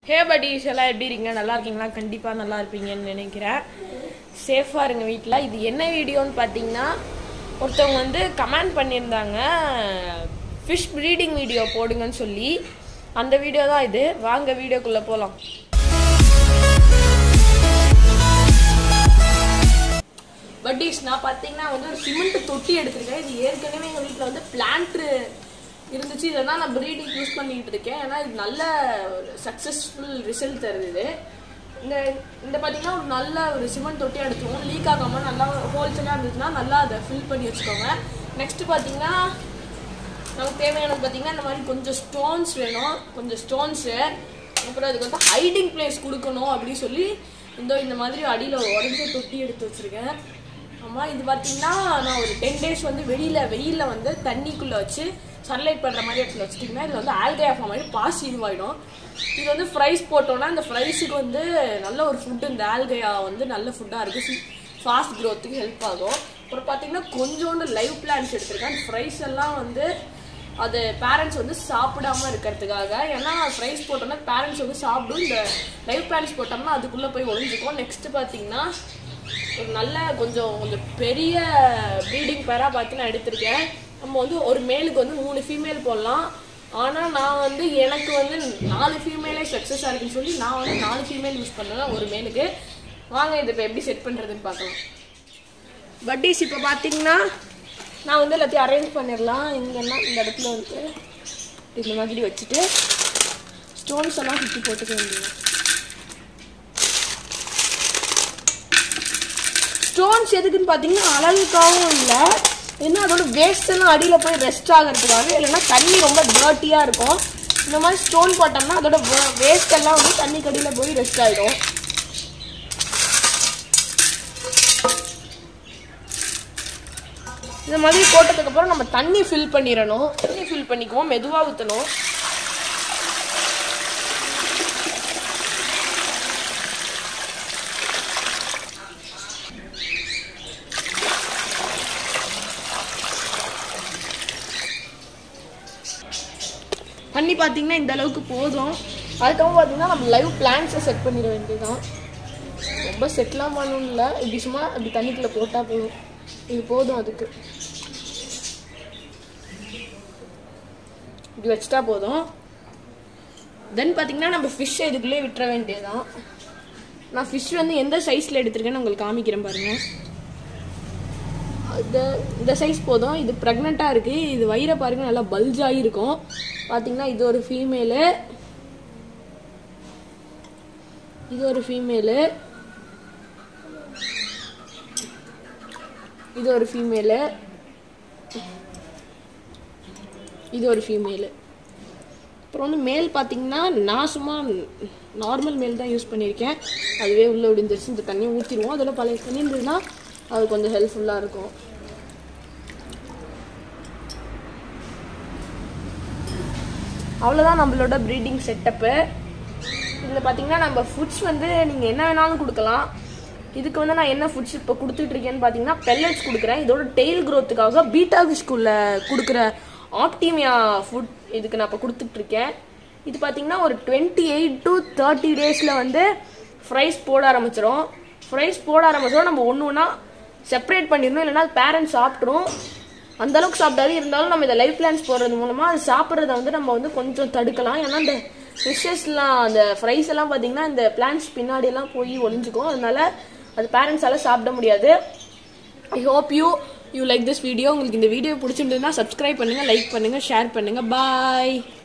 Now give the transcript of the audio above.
ஹே buddies எல்லாம் எப்படி இருக்கீங்க நல்லா இருக்கீங்களா கண்டிப்பாக நல்லா இருப்பீங்கன்னு நினைக்கிறேன் சேஃபாக இருங்க வீட்டில் இது என்ன வீடியோன்னு பார்த்தீங்கன்னா ஒருத்தவங்க வந்து கமெண்ட் பண்ணியிருந்தாங்க ஃபிஷ் ப்ரீடிங் வீடியோ போடுங்கன்னு சொல்லி அந்த வீடியோ தான் இது வாங்க வீடியோக்குள்ளே போகலாம் பட்டீஸ் நான் பார்த்தீங்கன்னா வந்து ஒரு சிமெண்ட் தொட்டி எடுத்திருக்கேன் இது ஏற்கனவே எங்கள் வீட்டில் வந்து பிளான்ட் இருந்துச்சு இதெல்லாம் நான் ப்ரீடிங் யூஸ் பண்ணிட்டு இருக்கேன் ஏன்னா இது நல்ல சக்ஸஸ்ஃபுல் ரிசல்ட் தருது இது இந்த இந்த பார்த்தீங்கன்னா ஒரு நல்ல ஒரு சிமெண்ட் தொட்டி எடுத்துக்கோங்க லீக் ஆகாமல் நல்லா ஹோல்ஸ் எல்லாம் இருந்துச்சுன்னா நல்லா அதை ஃபில் பண்ணி வச்சுக்கோங்க நெக்ஸ்ட் பார்த்தீங்கன்னா நமக்கு தேவையானது பார்த்தீங்கன்னா இந்த மாதிரி கொஞ்சம் ஸ்டோன்ஸ் வேணும் கொஞ்சம் ஸ்டோன்ஸு அப்புறம் அதுக்கு வந்து ஹைடிங் பிளேஸ் கொடுக்கணும் அப்படின்னு சொல்லி இந்த இந்த மாதிரி அடியில் உடஞ்ச தொட்டி எடுத்து வச்சுருக்கேன் ஆமாம் இது பார்த்தீங்கன்னா நான் ஒரு டென் டேஸ் வந்து வெளியில் வெயிலில் வந்து தண்ணிக்குள்ளே வச்சு சன்லைட் பண்ணுற மாதிரி இடத்துல வச்சுட்டிங்கன்னா இதில் வந்து ஆல்கையா ஃபார்ம் ஆகி பாசி இதுவாகிடும் இது வந்து ஃப்ரைஸ் போட்டோன்னா இந்த ஃப்ரைஸுக்கு வந்து நல்ல ஒரு ஃபுட்டு இந்த ஆல்கையா வந்து நல்ல ஃபுட்டாக இருக்குது ஃபாஸ்ட் க்ரோத்துக்கு ஹெல்ப் ஆகும் அப்புறம் பார்த்தீங்கன்னா கொஞ்சோண்டு லைவ் பிளான்ஸ் எடுத்திருக்கேன் ஃப்ரைஸ் எல்லாம் வந்து அது பேரண்ட்ஸ் வந்து சாப்பிடாம இருக்கிறதுக்காக ஏன்னா ஃப்ரைஸ் போட்டோம்னா பேரண்ட்ஸ் வந்து சாப்பிடும் இந்த லைவ் பிளான்ஸ் போட்டோம்னா அதுக்குள்ளே போய் ஒளிஞ்சுக்கும் நெக்ஸ்ட் பார்த்தீங்கன்னா ஒரு நல்ல கொஞ்சம் கொஞ்சம் பெரிய ப்ரீடிங் பேராக பார்த்து நான் எடுத்திருக்கேன் நம்ம வந்து ஒரு மேலுக்கு வந்து மூணு ஃபீமேல் போடலாம் ஆனால் நான் வந்து எனக்கு வந்து நாலு ஃபீமேலே சக்ஸஸாக இருக்குன்னு சொல்லி நான் வந்து நாலு ஃபீமேல் யூஸ் பண்ணுவேன் ஒரு மேலுக்கு வாங்க இதை இப்போ எப்படி செட் பண்ணுறதுன்னு பார்க்கலாம் பட்டீஸ் இப்போ பார்த்தீங்கன்னா நான் வந்து எல்லாத்தையும் அரேஞ்ச் பண்ணிடலாம் இங்கன்னா இந்த இடத்துல வந்து இந்த மாதிரி வச்சுட்டு ஸ்டோன்ஸ் எல்லாம் சுற்றி போட்டுக்க வேண்டியது ஸ்டோன்ஸ் எதுக்குன்னு பார்த்தீங்கன்னா அழகுக்காகவும் இல்லை ஏன்னா அதோட வேஸ்ட் எல்லாம் அடியில் போய் ரெஸ்ட் ஆகிறதுக்காக இல்லைன்னா தண்ணி ரொம்ப டர்ட்டியாக இருக்கும் இந்த மாதிரி ஸ்டோன் போட்டோம்னா அதோட வேஸ்ட் எல்லாம் வந்து தண்ணி கடியில் போய் ரெஸ்ட் ஆகிடும் இந்த மாதிரி போட்டதுக்கப்புறம் நம்ம தண்ணி ஃபில் பண்ணிடணும் தண்ணி ஃபில் பண்ணிக்குவோம் மெதுவாக ஊற்றணும் தண்ணி பார்த்தீங்கன்னா இந்த அளவுக்கு போதும் அதுக்கப்புறம் பார்த்தீங்கன்னா நம்ம லைவ் பிளான்ஸை செட் பண்ணிட வேண்டியதுதான் ரொம்ப செட்லாம் பண்ணணும் இல்லை இப்படி சும்மா இப்படி தண்ணிக்குள்ளே போட்டால் போதும் இது போதும் அதுக்கு இப்படி வச்சுட்டா போதும் தென் பார்த்தீங்கன்னா நம்ம ஃபிஷ் இதுக்குள்ளே விட்டுற வேண்டியதுதான் நான் ஃபிஷ் வந்து எந்த சைஸில் எடுத்திருக்கேன்னு உங்களுக்கு காமிக்கிறேன் பாருங்கள் இந்த இந்த சைஸ் போதும் இது ப்ரெக்னெண்ட்டாக இருக்குது இது வயிறை பாருங்க நல்லா பல்ஜ் ஆகிருக்கும் பார்த்தீங்கன்னா இது ஒரு ஃபீமேலு இது ஒரு ஃபீமேலு இது ஒரு ஃபீமேலு இது ஒரு ஃபீமேலு அப்புறம் வந்து மேல் பார்த்தீங்கன்னா நான் சும்மா நார்மல் மேல் தான் யூஸ் பண்ணியிருக்கேன் அதுவே உள்ளே விழுந்துருச்சு இந்த தண்ணியை ஊற்றிடுவோம் அதில் பழைய தண்ணி இருந்ததுன்னா அது கொஞ்சம் ஹெல்ப்ஃபுல்லாக இருக்கும் அவ்வளோதான் நம்மளோட ப்ரீடிங் செட்டப்பு இதில் பார்த்தீங்கன்னா நம்ம ஃபுட்ஸ் வந்து நீங்கள் என்ன வேணாலும் கொடுக்கலாம் இதுக்கு வந்து நான் என்ன ஃபுட்ஸ் இப்போ கொடுத்துட்டு இருக்கேன்னு பார்த்தீங்கன்னா பெல்லட்ஸ் கொடுக்குறேன் இதோட டெய்ல் க்ரோத்துக்காக பீட்டா ஃபிஷ்குள்ள கொடுக்குற ஆப்டிமியா ஃபுட் இதுக்கு நான் இப்போ கொடுத்துட்ருக்கேன் இது பார்த்தீங்கன்னா ஒரு டுவெண்ட்டி எயிட் டு தேர்ட்டி டேஸில் வந்து ஃப்ரைஸ் போட ஆரம்பிச்சிடும் ஃப்ரைஸ் போட ஆரம்பிச்சிடும் நம்ம ஒன்று ஒன்றா செப்பரேட் பண்ணிடணும் இல்லைன்னா பேரண்ட்ஸ் சாப்பிட்ரும் அந்த அளவுக்கு சாப்பிட்டாலும் இருந்தாலும் நம்ம இதை லைஃப் பிளான்ஸ் போடுறது மூலமாக அது சாப்பிட்றத வந்து நம்ம வந்து கொஞ்சம் தடுக்கலாம் ஏன்னா இந்த ஃபிஷ்ஷஸ்லாம் அந்த ஃப்ரைஸ் எல்லாம் பார்த்தீங்கன்னா இந்த பிளான்ஸ் பின்னாடி எல்லாம் போய் ஒளிஞ்சுக்கும் அதனால அது பேரண்ட்ஸால் சாப்பிட முடியாது I hope you you like this video உங்களுக்கு இந்த வீடியோ பிடிச்சிருந்ததுன்னா சப்ஸ்கிரைப் பண்ணுங்கள் லைக் பண்ணுங்கள் ஷேர் பண்ணுங்கள் பாய்